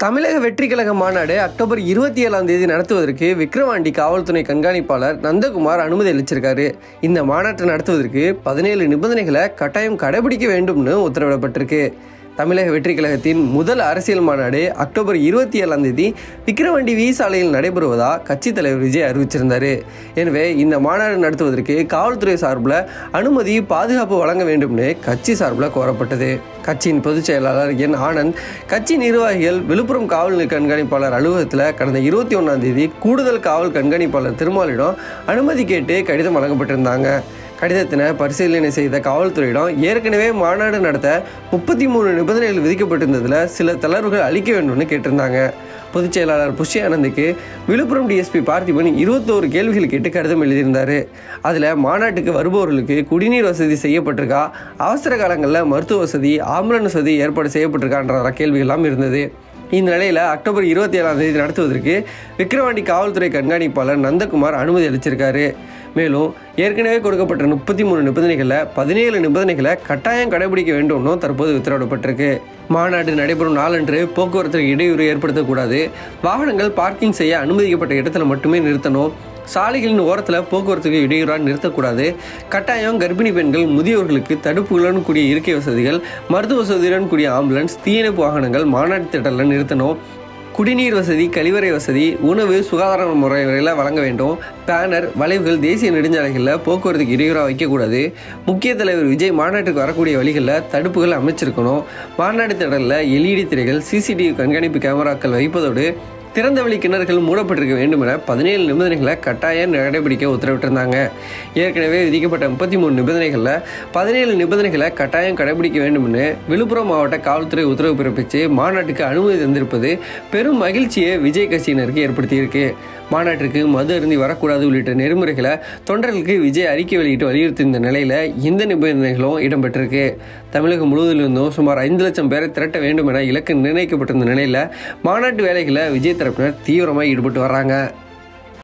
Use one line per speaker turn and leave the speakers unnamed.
தமிழக வெற்றி கழக மாநாடு அக்டோபர் இருபத்தி ஏழாம் தேதி நடத்துவதற்கு விக்கிரவாண்டி காவல்துறை கண்காணிப்பாளர் நந்தகுமார் அனுமதி அளிச்சிருக்காரு இந்த மாநாட்டை நடத்துவதற்கு பதினேழு நிபந்தனைகளை கட்டாயம் கடைபிடிக்க வேண்டும்னு உத்தரவிடப்பட்டிருக்கு தமிழக வெற்றி கழகத்தின் முதல் அரசியல் மாநாடு அக்டோபர் இருபத்தி ஏழாம் தேதி விக்கிரவாண்டி வி சாலையில் நடைபெறுவதா கட்சித் தலைவர் விஜய் அறிவிச்சிருந்தாரு எனவே இந்த மாநாடு நடத்துவதற்கு காவல்துறை சார்பில் அனுமதி பாதுகாப்பு வழங்க வேண்டும்னு கட்சி சார்பில் கோரப்பட்டது கட்சியின் பொதுச் செயலாளர் என் ஆனந்த் கட்சி நிர்வாகிகள் விழுப்புரம் காவல் கண்காணிப்பாளர் அலுவலகத்தில் கடந்த இருபத்தி ஒன்றாம் தேதி கூடுதல் காவல் கண்காணிப்பாளர் திருமாலிடம் அனுமதி கேட்டு கடிதம் வழங்கப்பட்டிருந்தாங்க கடிதத்தினை பரிசீலனை செய்த காவல்துறையிடம் ஏற்கனவே மாநாடு நடத்த முப்பத்தி மூணு நிபந்தனைகள் விதிக்கப்பட்டிருந்ததில் சில தளர்வுகள் அளிக்க வேண்டும்னு கேட்டிருந்தாங்க பொதுச் செயலாளர் புஷி ஆனந்துக்கு விழுப்புரம் டிஎஸ்பி பார்த்திபன் இருபத்தோரு கேள்விகள் கேட்டு கடிதம் எழுதியிருந்தார் அதில் மாநாட்டுக்கு வருபவர்களுக்கு குடிநீர் வசதி செய்யப்பட்டிருக்கா அவசர காலங்களில் மருத்துவ வசதி ஆம்புலன்ஸ் வசதி ஏற்பாடு செய்யப்பட்டிருக்கான்ற கேள்விகள்லாம் இருந்தது இந்த நிலையில் அக்டோபர் இருபத்தி ஏழாம் தேதி நடத்துவதற்கு விக்கிரவாண்டி காவல்துறை கண்காணிப்பாளர் நந்தகுமார் அனுமதி அளிச்சிருக்காரு மேலும் ஏற்கனவே கொடுக்கப்பட்ட முப்பத்தி மூணு நிபந்தனைகளில் பதினேழு நிபந்தனைகளை கட்டாயம் கடைபிடிக்க வேண்டும்னு தற்போது உத்தரவிடப்பட்டிருக்கு மாநாடு நடைபெறும் நாளன்று போக்குவரத்துக்கு இடையூறு ஏற்படுத்தக்கூடாது வாகனங்கள் பார்க்கிங் செய்ய அனுமதிக்கப்பட்ட இடத்துல மட்டுமே நிறுத்தணும் சாலைகளின் ஓரத்தில் போக்குவரத்துக்கு இடையூறாக நிறுத்தக்கூடாது கட்டாயம் கர்ப்பிணி பெண்கள் முதியோர்களுக்கு தடுப்புகளுடன் கூடிய இருக்கை வசதிகள் மருத்துவ வசதியுடன் கூடிய ஆம்புலன்ஸ் தீயணைப்பு வாகனங்கள் மாநாட்டு திட்டத்தில் நிறுத்தணும் குடிநீர் வசதி கழிவறை வசதி உணவு சுகாதார முறைகளில் வழங்க வேண்டும் பேனர் வளைவுகள் தேசிய நெடுஞ்சாலைகளில் போக்குவரத்துக்கு இடையூறாக வைக்கக்கூடாது முக்கிய தலைவர் விஜய் மாநாட்டுக்கு வரக்கூடிய வழிகளில் தடுப்புகள் அமைச்சிருக்கணும் மாநாட்டு திடலில் எல்இடி திரைகள் சிசிடிவி கண்காணிப்பு கேமராக்கள் வைப்பதோடு திறந்தவெளி கிணறுகள் மூடப்பட்டிருக்க வேண்டும் என பதினேழு நிபந்தனைகளை கட்டாயம் கடைபிடிக்க உத்தரவிட்டிருந்தாங்க ஏற்கனவே விதிக்கப்பட்ட முப்பத்தி மூணு நிபந்தனைகளில் பதினேழு நிபந்தனைகளை கட்டாயம் கடைபிடிக்க வேண்டும் என விழுப்புரம் மாவட்ட காவல்துறை உத்தரவு பிறப்பித்து மாநாட்டுக்கு அனுமதி தந்திருப்பது பெரும் மகிழ்ச்சியை விஜய் கட்சியினருக்கு ஏற்படுத்தியிருக்கு மாநாட்டிற்கு மது அருந்தி வரக்கூடாது உள்ளிட்ட நெறிமுறைகளை தொண்டர்களுக்கு விஜய் அறிக்கை வெளியிட்டு வலியுறுத்தியிருந்த நிலையில் இந்த நிபந்தனைகளும் இடம்பெற்றிருக்கு தமிழகம் முழுவதிலிருந்தும் சுமார் ஐந்து லட்சம் பேரை திரட்ட வேண்டும் என இலக்கு நிர்ணயிக்கப்பட்டிருந்த நிலையில் மாநாட்டு வேலைகளை விஜய் தரப்பினர் தீவிரமாக ஈடுபட்டு வர்றாங்க